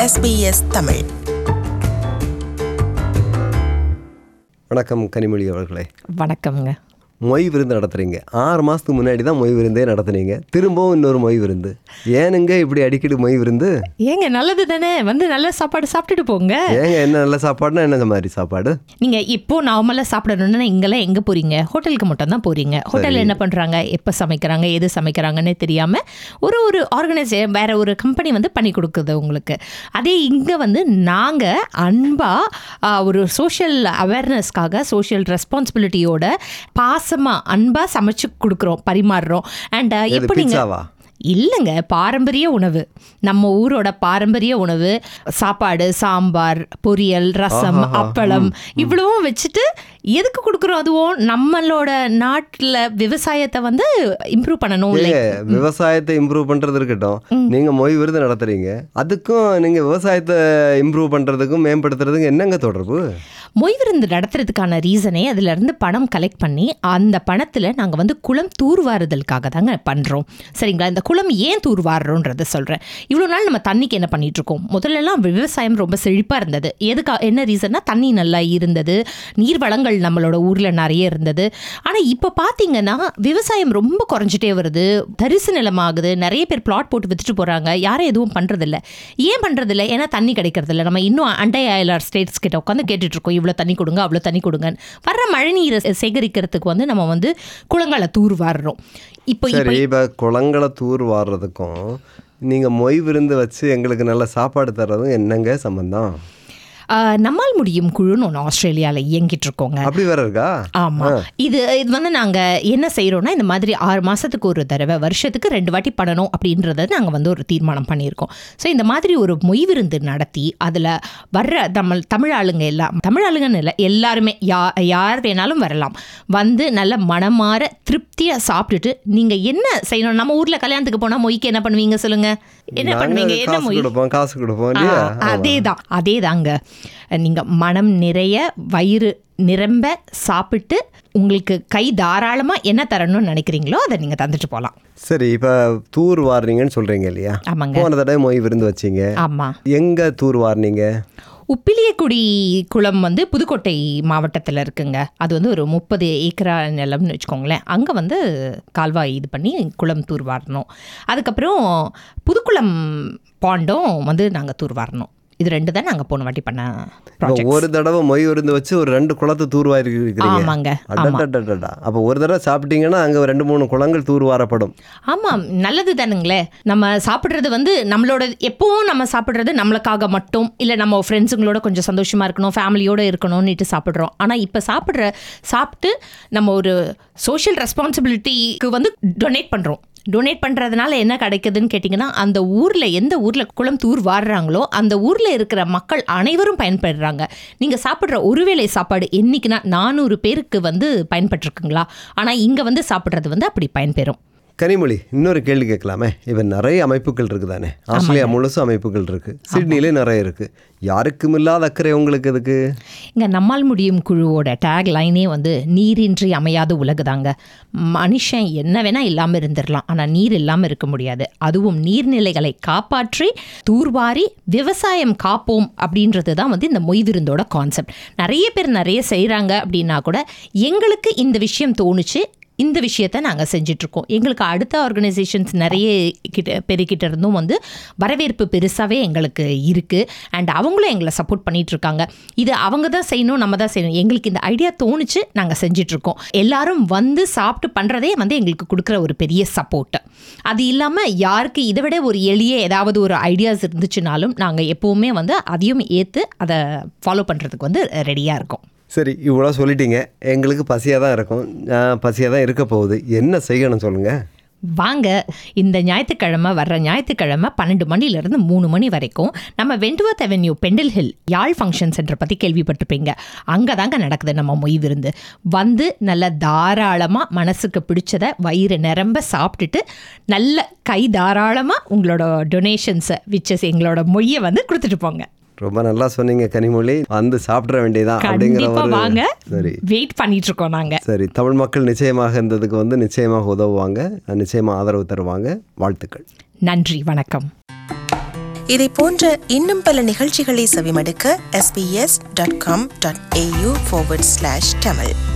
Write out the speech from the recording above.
SBS Tamil வணக்கம் கனிமொழி அவர்களே வணக்கம்ங்க மொய் விருந்து நடத்துறீங்க ஆறு மாதத்துக்கு முன்னாடி தான் மொய் விருந்தே நடத்துனீங்க திரும்பவும் இன்னொரு மொய் விருந்து ஏனுங்க இப்படி அடிக்கடி மொய் விருந்து ஏங்க நல்லது தானே வந்து நல்ல சாப்பாடு சாப்பிட்டுட்டு போங்க ஏங்க என்ன நல்ல சாப்பாடுனா என்ன மாதிரி சாப்பாடு நீங்க இப்போ நார்மலாக சாப்பிடணும்னா இங்கெல்லாம் எங்க போறீங்க ஹோட்டலுக்கு மட்டும் தான் போறீங்க ஹோட்டலில் என்ன பண்றாங்க எப்போ சமைக்கிறாங்க எது சமைக்கிறாங்கன்னு தெரியாம ஒரு ஒரு ஆர்கனைசே வேற ஒரு கம்பெனி வந்து பண்ணி கொடுக்குது உங்களுக்கு அதே இங்க வந்து நாங்க அன்பா ஆ, ஒரு சோஷியல் அவேர்னஸ்க்காக சோஷியல் ரெஸ்பான்சிபிலிட்டியோட பாசமா அன்பா சமைச்சு கொடுக்குறோம் பரிமாறுறோம் அண்ட் எது எப்போ நீங்க பிட்சாவா இல்லைங்க பாரம்பரிய உணவு நம்ம ஊரோட பாரம்பரிய உணவு சாப்பாடு சாம்பார் பொரியல் ரசம் ஆஹாஹா. அப்பளம் இவ்வளவும் வச்சுட்டு எதுக்கு கொடுக்குறோம் அதுவும் நம்மளோட நாட்டில் விவசாயத்தை வந்து இம்ப்ரூவ் பண்ணணும் ஏ like விவசாயத்தை இம்ப்ரூவ் பண்றது இருக்கட்டும் நீங்க மொய் விருந்து நடத்துறீங்க அதுக்கும் நீங்க விவசாயத்தை இம்ப்ரூவ் பண்றதுக்கும் மேம்படுத்துறதுக்கும் என்னங்க தொடர்பு மொய் விருந்து நடத்துறதுக்கான ரீசனே அதுல இருந்து பணம் கலெக்ட் பண்ணி அந்த பணத்துல நாங்க வந்து குளம் தூர்வாருதலுக்காக தாங்க பண்றோம் சரிங்களா இந்த குளம் ஏன் தூர்வாடுறோன்றத சொல்றேன் இவ்வளோ நாள் நம்ம தண்ணிக்கு என்ன பண்ணிட்டு இருக்கோம் முதல்ல எல்லாம் விவசாயம் ரொம்ப செழிப்பா இருந்தது எதுக்கா என்ன ரீசன்னா தண்ணி நல்லா இருந்தது நீர் வளங்கள் நம்மளோட ஊர்ல நிறைய இருந்தது ஆனா இப்போ பாத்தீங்கன்னா விவசாயம் ரொம்ப குறைஞ்சிட்டே வருது தரிசு நிலமாகுது நிறைய பேர் பிளாட் போட்டு வித்துட்டு போறாங்க யாரும் எதுவும் பண்றதில்ல ஏன் பண்றதில்ல ஏன்னா தண்ணி கிடைக்கிறதில்ல நம்ம இன்னும் அண்டை அயலார் ஸ்டேட்ஸ் கிட்ட உட்காந்து கேட்டுட்டு இருக்கோம் இவ்வளோ தண்ணி கொடுங்க அவ்வளோ தண்ணி கொடுங்கன்னு வர்ற மழை நீரை சேகரிக்கிறதுக்கு வந்து நம்ம வந்து குளங்களை தூர் வாடுறோம் இப்போ இப்போ சரி இப்போ குளங்களை தூர் வாடுறதுக்கும் நீங்க மொய் விருந்து வச்சு எங்களுக்கு நல்ல சாப்பாடு தர்றதும் என்னங்க சம்பந்தம் ஆஹ், நம்மால் முடியும் குழுன்னு ஒன்று ஆஸ்திரேலியாவில் இயங்கிட்டு இருக்கோங்க அப்படி வேற இருக்கா ஆமா இது இது வந்து நாங்க என்ன செய்றோம்னா இந்த மாதிரி ஆறு மாசத்துக்கு ஒரு தடவை வருஷத்துக்கு ரெண்டு வாட்டி பண்ணணும் அப்படின்றத நாங்க வந்து ஒரு தீர்மானம் பண்ணியிருக்கோம் ஸோ இந்த மாதிரி ஒரு மொய் விருந்து நடத்தி அதுல வர்ற நம்ம தமிழ் ஆளுங்க எல்லாம் தமிழ் ஆளுங்கன்னு இல்லை எல்லாருமே யா யார் வேணாலும் வரலாம் வந்து நல்ல மனமாற திருப்தியா சாப்பிட்டுட்டு நீங்க என்ன செய்யணும் நம்ம ஊர்ல கல்யாணத்துக்கு போனா மொய்க்கு என்ன பண்ணுவீங்க சொல்லுங்க என்ன நாங்க பண்ணுவீங்க என்ன காசு மொய் கொடுப்போம் காசு கொடுப்போம் இல்லையா அதேதான் அதேதாங்க நீங்க மனம் நிறைய வயிறு நிரம்ப சாப்பிட்டு உங்களுக்கு கை தாராளமா என்ன தரணும்னு நினைக்கிறீங்களோ அதை நீங்க தந்துட்டு போகலாம் சரி இப்ப தூர் வாரினீங்கன்னு சொல்றீங்க இல்லையா ஆமாங்க போன தடவை மொய் விருந்து வச்சீங்க ஆமா எங்க தூர் வாரினீங்க உப்பிலியக்குடி குளம் வந்து புதுக்கோட்டை மாவட்டத்தில் இருக்குங்க அது வந்து ஒரு முப்பது ஏக்கரா நிலம்னு வச்சுக்கோங்களேன் அங்கே வந்து கால்வாய் இது பண்ணி குளம் தூர்வாரணும் அதுக்கப்புறம் புதுக்குளம் பாண்டும் வந்து நாங்கள் தூர்வாரணும் இது ரெண்டு தான் நாங்கள் போன வாட்டி பண்ண இப்ப ப்ராஜெக்ட் ஒரு தடவை மொய் விருந்து வச்சு ஒரு ரெண்டு குளத்தை தூர் வாரிக்கிறீங்க ஆமாங்க ஆமா அடடடடடா அப்ப ஒரு தடவை சாப்பிட்டீங்கன்னா அங்க ரெண்டு மூணு குளங்கள் தூர் வாரப்படும் ஆமாம் நல்லது தானுங்களே நம்ம சாப்பிட்றது வந்து நம்மளோட எப்பவும் நம்ம சாப்பிட்றது நம்மளுக்காக மட்டும் இல்லை நம்ம ஃப்ரெண்ட்ஸுங்களோட கொஞ்சம் சந்தோஷமாக இருக்கணும் ஃபேமிலியோட இருக்கணும்னுட்டு சாப்பிட்றோம் ஆனால் இப்போ சாப்பிட்ற சாப்பிட்டு நம்ம ஒரு சோஷியல் ரெஸ்பான்சிபிலிட்டிக்கு வந்து டொனேட் பண்ணுறோம் டொனேட் பண்ணுறதுனால என்ன கிடைக்குதுன்னு கேட்டிங்கன்னா அந்த ஊரில் எந்த ஊரில் குளம் தூர் வாடுறாங்களோ அந்த ஊரில் இருக்கிற மக்கள் அனைவரும் பயன்படுறாங்க நீங்கள் சாப்பிட்ற ஒருவேளை சாப்பாடு என்னைக்குன்னா நானூறு பேருக்கு வந்து பயன்பட்டிருக்குங்களா ஆனால் இங்கே வந்து சாப்பிட்றது வந்து அப்படி பயன்பெறும் கனிமொழி இன்னொரு கேள்வி கேட்கலாமே இப்போ நிறைய அமைப்புகள் இருக்குதானே ஆஸ்திரேலியா முழுசும் அமைப்புகள் இருக்கு சிட்னிலே நிறைய இருக்கு யாருக்கும் இல்லாத அக்கறை உங்களுக்கு எதுக்கு இங்கே நம்மால் முடியும் குழுவோட டேக் லைனே வந்து நீரின்றி அமையாத உலகுதாங்க மனுஷன் என்ன வேணா இல்லாமல் இருந்துடலாம் ஆனால் நீர் இல்லாமல் இருக்க முடியாது அதுவும் நீர்நிலைகளை காப்பாற்றி தூர்வாரி விவசாயம் காப்போம் அப்படின்றது தான் வந்து இந்த மொய் விருந்தோட கான்செப்ட் நிறைய பேர் நிறைய செய்கிறாங்க அப்படின்னா கூட எங்களுக்கு இந்த விஷயம் தோணுச்சு இந்த விஷயத்தை நாங்கள் செஞ்சிட்ருக்கோம் எங்களுக்கு அடுத்த ஆர்கனைசேஷன்ஸ் நிறைய கிட்ட பெருக்கிட்ட இருந்தும் வந்து வரவேற்பு பெருசாகவே எங்களுக்கு இருக்குது அண்ட் அவங்களும் எங்களை சப்போர்ட் பண்ணிட்டு இருக்காங்க இது அவங்க தான் செய்யணும் நம்ம தான் செய்யணும் எங்களுக்கு இந்த ஐடியா தோணுச்சு நாங்கள் செஞ்சிட்ருக்கோம் எல்லாரும் வந்து சாப்பிட்டு பண்ணுறதே வந்து எங்களுக்கு கொடுக்குற ஒரு பெரிய சப்போர்ட் அது இல்லாமல் யாருக்கு இதை விட ஒரு எளிய ஏதாவது ஒரு ஐடியாஸ் இருந்துச்சுனாலும் நாங்கள் எப்போவுமே வந்து அதையும் ஏற்று அதை ஃபாலோ பண்ணுறதுக்கு வந்து ரெடியாக இருக்கோம் சரி இவ்வளோ சொல்லிட்டீங்க எங்களுக்கு பசியாக தான் இருக்கும் பசியாக தான் இருக்க போகுது என்ன செய்யணும் சொல்லுங்க வாங்க இந்த ஞாயிற்றுக்கிழமை வர்ற ஞாயிற்றுக்கிழமை பன்னெண்டு மணிலேருந்து மூணு மணி வரைக்கும் நம்ம வெண்டுவத் அவென்யூ பெண்டில் ஹில் யாழ் ஃபங்க்ஷன் சென்டர் பற்றி கேள்விப்பட்டிருப்பீங்க அங்கே தாங்க நடக்குது நம்ம மொய் விருந்து வந்து நல்ல தாராளமாக மனசுக்கு பிடிச்சத வயிறு நிரம்ப சாப்பிட்டுட்டு நல்ல கை தாராளமாக உங்களோட டொனேஷன்ஸை விச்சஸ் எங்களோட மொய்யை வந்து கொடுத்துட்டு போங்க ரொம்ப நல்லா சொன்னீங்க கனிமொழி வந்து சாப்பிட வேண்டியதான் அப்படிங்கிற கண்டிப்பா ஒரு வாங்க சரி வெயிட் பண்ணிட்டு இருக்கோம் நாங்க சரி தமிழ் மக்கள் நிச்சயமாக இருந்ததுக்கு வந்து நிச்சயமாக உதவுவாங்க நிச்சயமாக ஆதரவு தருவாங்க வாழ்த்துக்கள் நன்றி வணக்கம் இதை போன்ற இன்னும் பல நிகழ்ச்சிகளை செவிமடுக்க sbs.com.au forward slash tamil